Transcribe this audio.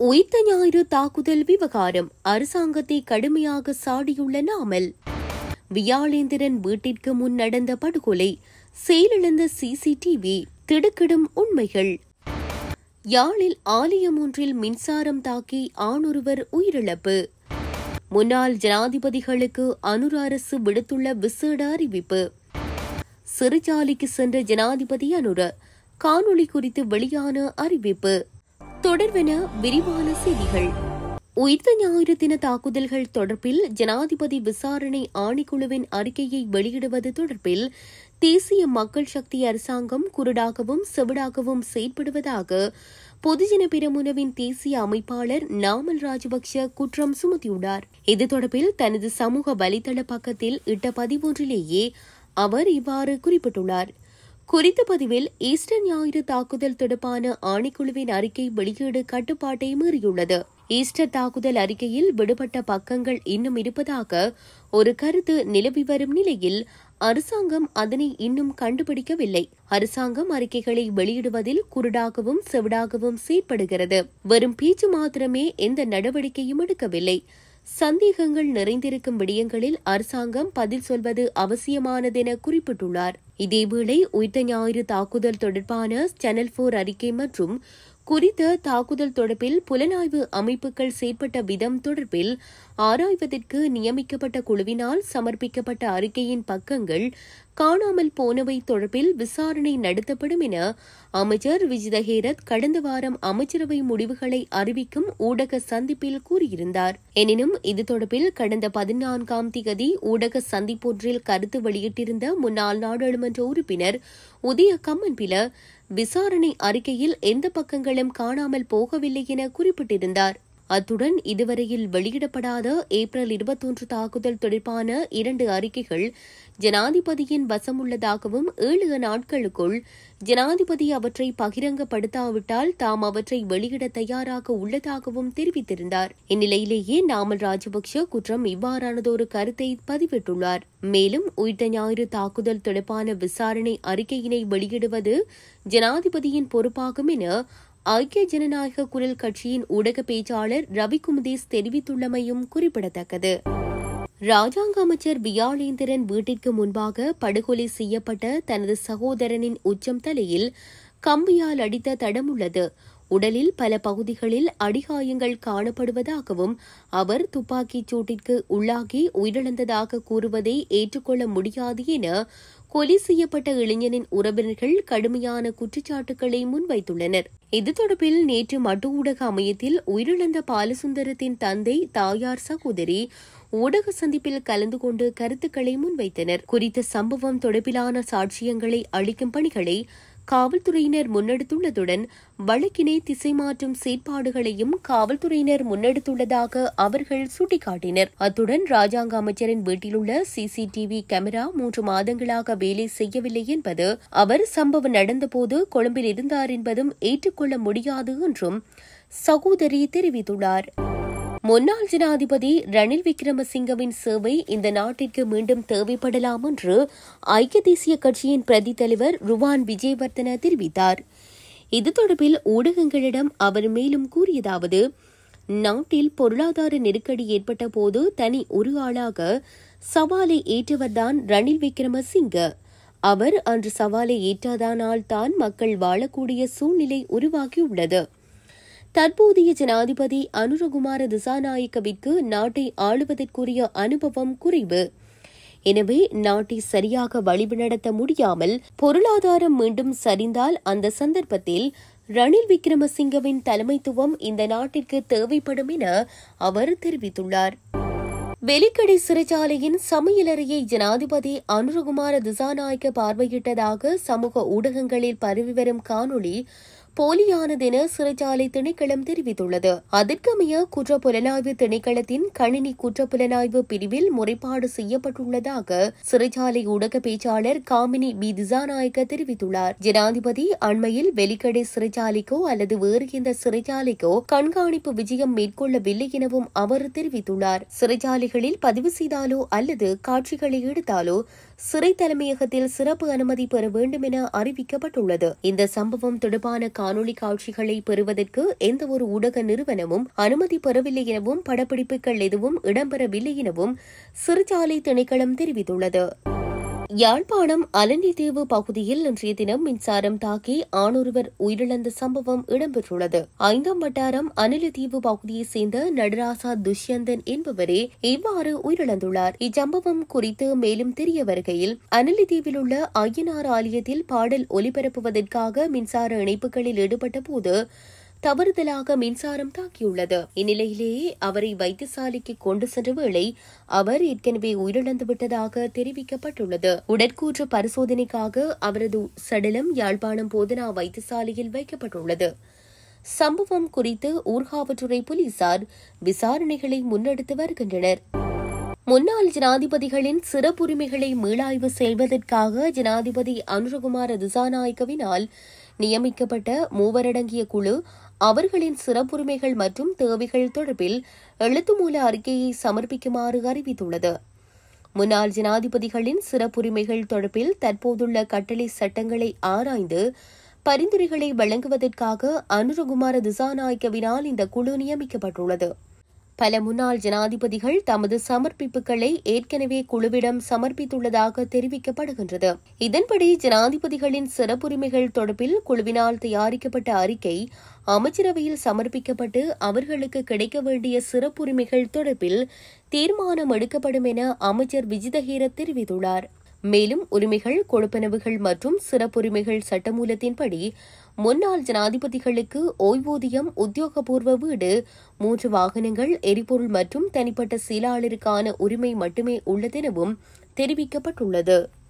உயிர்த்த ஞாயிறு தாக்குதல் விவகாரம் அரசாங்கத்தை கடுமையாக சாடியுள்ள நாமல் வியாளேந்திரன் வீட்டிற்கு முன் நடந்த படுகொலை செயலிழந்த சிசிடிவி திடுக்கிடும் உண்மைகள் யாழில் ஆலயம் ஒன்றில் மின்சாரம் தாக்கி ஆணொருவர் உயிரிழப்பு முன்னாள் ஜனாதிபதிகளுக்கு அனுர அரசு விடுத்துள்ள விசேட அறிவிப்பு சிறைச்சாலைக்கு சென்ற ஜனாதிபதி அனுர காணொளி குறித்து வெளியான அறிவிப்பு தொடர்வென விரிவான செய்திகள் உயிர்த்த ஞாயிறு தின தாக்குதல்கள் தொடர்பில் ஜனாதிபதி விசாரணை ஆணைக்குழுவின் அறிக்கையை வெளியிடுவது தொடர்பில் தேசிய மக்கள் சக்தி அரசாங்கம் குருடாகவும் செவிடாகவும் செயற்படுவதாக பொதுஜன பெரமுனவின் தேசிய அமைப்பாளர் நாமல் ராஜபக்ஷ குற்றம் சுமத்தியுள்ளார் இது தொடர்பில் தனது சமூக வலைதள பக்கத்தில் இட்ட பதிவொன்றிலேயே அவர் இவ்வாறு குறிப்பிட்டுள்ளார் குறித்த பதிவில் ஈஸ்டர் ஞாயிறு தாக்குதல் தொடர்பான ஆணைக்குழுவின் அறிக்கை வெளியீடு கட்டுப்பாட்டை மீறியுள்ளது ஈஸ்டர் தாக்குதல் அறிக்கையில் விடுபட்ட பக்கங்கள் இன்னும் இருப்பதாக ஒரு கருத்து நிலவி வரும் நிலையில் அரசாங்கம் அதனை இன்னும் கண்டுபிடிக்கவில்லை அரசாங்கம் அறிக்கைகளை வெளியிடுவதில் குருடாகவும் செவிடாகவும் செயற்படுகிறது வெறும் பேச்சு மாத்திரமே எந்த நடவடிக்கையும் எடுக்கவில்லை சந்தேகங்கள் நிறைந்திருக்கும் விடயங்களில் அரசாங்கம் பதில் சொல்வது அவசியமானதென குறிப்பிட்டுள்ளார் இதேவேளை உயிர்த்த ஞாயிறு தாக்குதல் தொடர்பான சேனல் போர் அறிக்கை மற்றும் குறித்த தாக்குதல் தொடர்பில் புலனாய்வு அமைப்புகள் செயற்பட்ட விதம் தொடர்பில் ஆராய்வதற்கு நியமிக்கப்பட்ட குழுவினால் சமர்ப்பிக்கப்பட்ட அறிக்கையின் பக்கங்கள் காணாமல் போனவை தொடர்பில் விசாரணை நடத்தப்படும் என அமைச்சர் விஜித ஹேரத் கடந்த வாரம் அமைச்சரவை முடிவுகளை அறிவிக்கும் ஊடக சந்திப்பில் கூறியிருந்தார் எனினும் இது தொடர்பில் கடந்த பதினான்காம் திகதி ஊடக சந்திப்பொன்றில் கருத்து வெளியிட்டிருந்த முன்னாள் நாடாளுமன்ற உறுப்பினர் உதய கம்மன்பில விசாரணை அறிக்கையில் எந்த பக்கங்களும் காணாமல் போகவில்லை என குறிப்பிட்டிருந்தார் அத்துடன் இதுவரையில் வெளியிடப்படாத ஏப்ரல் இருபத்தொன்று தாக்குதல் தொடர்பான இரண்டு அறிக்கைகள் ஜனாதிபதியின் வசமுள்ளதாகவும் ஏழு நாட்களுக்குள் ஜனாதிபதி அவற்றை பகிரங்கப்படுத்தாவிட்டால் தாம் அவற்றை வெளியிட தயாராக உள்ளதாகவும் தெரிவித்திருந்தார் இந்நிலையிலேயே நாமல் ராஜபக்ஷ குற்றம் இவ்வாறானதொரு கருத்தை பதிவிட்டுள்ளார் மேலும் உயிர்த்த ஞாயிறு தாக்குதல் தொடர்பான விசாரணை அறிக்கையினை வெளியிடுவது ஜனாதிபதியின் பொறுப்பாகும் என ஐக்கிய ஜனநாயக குரல் கட்சியின் ஊடக பேச்சாளர் ரவி குமுதேஸ் தெரிவித்துள்ளமையும் குறிப்பிடத்தக்கது ராஜாங்க அமைச்சர் வியாளேந்திரன் வீட்டிற்கு முன்பாக படுகொலை செய்யப்பட்ட தனது சகோதரனின் உச்சம் தலையில் கம்பியால் அடித்த தடமுள்ளது உடலில் பல பகுதிகளில் அடிகாயங்கள் காணப்படுவதாகவும் அவர் துப்பாக்கிச் சூட்டிற்கு உள்ளாகி உயிரிழந்ததாக கூறுவதை ஏற்றுக்கொள்ள முடியாது என கொலை செய்யப்பட்ட இளைஞனின் உறவினர்கள் கடுமையான குற்றச்சாட்டுகளை முன்வைத்துள்ளனர் இது தொடர்பில் நேற்று மட்டு ஊடக அமையத்தில் உயிரிழந்த பாலசுந்தரத்தின் தந்தை தாயார் சகோதரி ஊடக சந்திப்பில் கலந்து கொண்டு கருத்துக்களை முன்வைத்தனர் குறித்த சம்பவம் தொடர்பிலான சாட்சியங்களை அளிக்கும் பணிகளை காவல்துறையினர் முன்னெடுத்துள்ளதுடன் வழக்கினை திசை மாற்றும் செயற்பாடுகளையும் காவல்துறையினர் முன்னெடுத்துள்ளதாக அவர்கள் சுட்டிக்காட்டினர் அத்துடன் ராஜாங்க அமைச்சரின் வீட்டிலுள்ள சிசிடிவி கேமரா மூன்று மாதங்களாக வேலை செய்யவில்லை என்பது அவர் சம்பவம் நடந்தபோது கொழும்பில் இருந்தார் என்பதும் ஏற்றுக்கொள்ள முடியாது என்றும் சகோதரி தெரிவித்துள்ளார் முன்னாள் ஜனாதிபதி ரணில் விக்ரமசிங்கவின் சேவை இந்த நாட்டிற்கு மீண்டும் தேவைப்படலாம் என்று ஐக்கிய தேசிய கட்சியின் பிரதி தலைவர் ருவான் விஜயவர்தன தெரிவித்தார் இது தொடர்பில் ஊடகங்களிடம் அவர் மேலும் கூறியதாவது நாட்டில் பொருளாதார நெருக்கடி ஏற்பட்ட போது தனி ஒரு ஆளாக சவாலை ஏற்றவர்தான் ரணில் விக்ரமசிங்க அவர் அன்று சவாலை ஏற்றதானால் தான் மக்கள் வாழக்கூடிய சூழ்நிலை உருவாகியுள்ளது தற்போதைய ஜனாதிபதி அனுரகுமார திசாநாயக்கவிற்கு நாட்டை ஆளுவதற்குரிய அனுபவம் குறைவு எனவே நாட்டை சரியாக வழிநடத்த முடியாமல் பொருளாதாரம் மீண்டும் சரிந்தால் அந்த சந்தர்ப்பத்தில் ரணில் விக்ரமசிங்கவின் தலைமைத்துவம் இந்த நாட்டிற்கு தேவைப்படும் என அவர் தெரிவித்துள்ளார் வெலிக்கடை சிறைச்சாலையின் சமையலறையை ஜனாதிபதி அனுரகுமார திசாநாயக்க பார்வையிட்டதாக சமூக ஊடகங்களில் பரவி வரும் காணொளி போலியானதென சிறைச்சாலை திணைக்களம் தெரிவித்துள்ளது அதற்கமைய குற்ற புலனாய்வு திணைக்களத்தின் கணினி குற்ற புலனாய்வு பிரிவில் முறைப்பாடு செய்யப்பட்டுள்ளதாக சிறைச்சாலை ஊடக பேச்சாளர் காமினி பி திசாநாயக்க தெரிவித்துள்ளார் ஜனாதிபதி அண்மையில் வெலிக்கடை சிறைச்சாலைக்கோ அல்லது வேறு எந்த சிறைச்சாலைக்கோ கண்காணிப்பு விஜயம் மேற்கொள்ளவில்லை எனவும் அவர் தெரிவித்துள்ளார் சிறைச்சாலைகளில் பதிவு செய்தாலோ அல்லது காட்சிகளை எடுத்தாலோ சிறை தலைமையகத்தில் சிறப்பு அனுமதி பெற வேண்டும் என அறிவிக்கப்பட்டுள்ளது இந்த சம்பவம் தொடர்பான காணொளி காட்சிகளை பெறுவதற்கு எந்தவொரு ஊடக நிறுவனமும் அனுமதி பெறவில்லை எனவும் படப்பிடிப்புகள் எதுவும் இடம்பெறவில்லை எனவும் சிறுசாலை திணைக்களம் தெரிவித்துள்ளது யாழ்ப்பாணம் அலனி தீவு பகுதியில் இன்றைய தினம் மின்சாரம் தாக்கி ஆணொருவர் உயிரிழந்த சம்பவம் இடம்பெற்றுள்ளது ஐந்தாம் வட்டாரம் அனிலத்தீவு பகுதியைச் சேர்ந்த நடராசா துஷ்யந்தன் என்பவரே இவ்வாறு உயிரிழந்துள்ளார் இச்சம்பவம் குறித்து மேலும் தெரிய வருகையில் அனிலத்தீவில் உள்ள ஐயனார் ஆலயத்தில் பாடல் ஒலிபரப்புவதற்காக மின்சார இணைப்புகளில் ஈடுபட்ட போது தவறுதலாக மின்சாரம் தாக்கியுள்ளது இந்நிலையிலேயே அவரை வைத்தியசாலைக்கு கொண்டு சென்ற வேளை அவர் ஏற்கனவே உயிரிழந்து விட்டதாக தெரிவிக்கப்பட்டுள்ளது உடற்கூற்று பரிசோதனைக்காக அவரது சடலம் யாழ்ப்பாணம் போதனா வைத்தியசாலையில் வைக்கப்பட்டுள்ளது சம்பவம் குறித்து ஊர்காவற்றுறை போலீசார் விசாரணைகளை முன்னெடுத்து வருகின்றனர் முன்னாள் ஜனாதிபதிகளின் சிறப்புரிமைகளை மீளாய்வு செய்வதற்காக ஜனாதிபதி அனுரகுமார திசாநாயக்கவினால் நியமிக்கப்பட்ட மூவரடங்கிய குழு அவர்களின் சிறப்புரிமைகள் மற்றும் தேவைகள் தொடர்பில் எழுத்துமூல அறிக்கையை சமர்ப்பிக்குமாறு அறிவித்துள்ளது முன்னாள் ஜனாதிபதிகளின் சிறப்புரிமைகள் தொடர்பில் தற்போதுள்ள கட்டளை சட்டங்களை ஆராய்ந்து பரிந்துரைகளை வழங்குவதற்காக அனுரகுமார திசாநாயக்கவினால் இந்த குழு நியமிக்கப்பட்டுள்ளது பல முன்னாள் ஜனாதிபதிகள் தமது சமர்ப்பிப்புகளை ஏற்கனவே குழுவிடம் சமர்ப்பித்துள்ளதாக தெரிவிக்கப்படுகின்றது இதன்படி ஜனாதிபதிகளின் சிறப்புரிமைகள் தொடர்பில் குழுவினால் தயாரிக்கப்பட்ட அறிக்கை அமைச்சரவையில் சமர்ப்பிக்கப்பட்டு அவர்களுக்கு கிடைக்க வேண்டிய சிறப்புரிமைகள் தொடர்பில் தீர்மானம் எடுக்கப்படும் என அமைச்சர் விஜிதஹீர தெரிவித்துள்ளார் மேலும் உரிமைகள் கொடுப்பனவுகள் மற்றும் சிறப்புரிமைகள் சட்டமூலத்தின்படி முன்னாள் ஜனாதிபதிகளுக்கு ஓய்வூதியம் உத்தியோகபூர்வ வீடு மூன்று வாகனங்கள் எரிபொருள் மற்றும் தனிப்பட்ட செயலாளருக்கான உரிமை மட்டுமே உள்ளதெனவும் தெரிவிக்கப்பட்டுள்ளது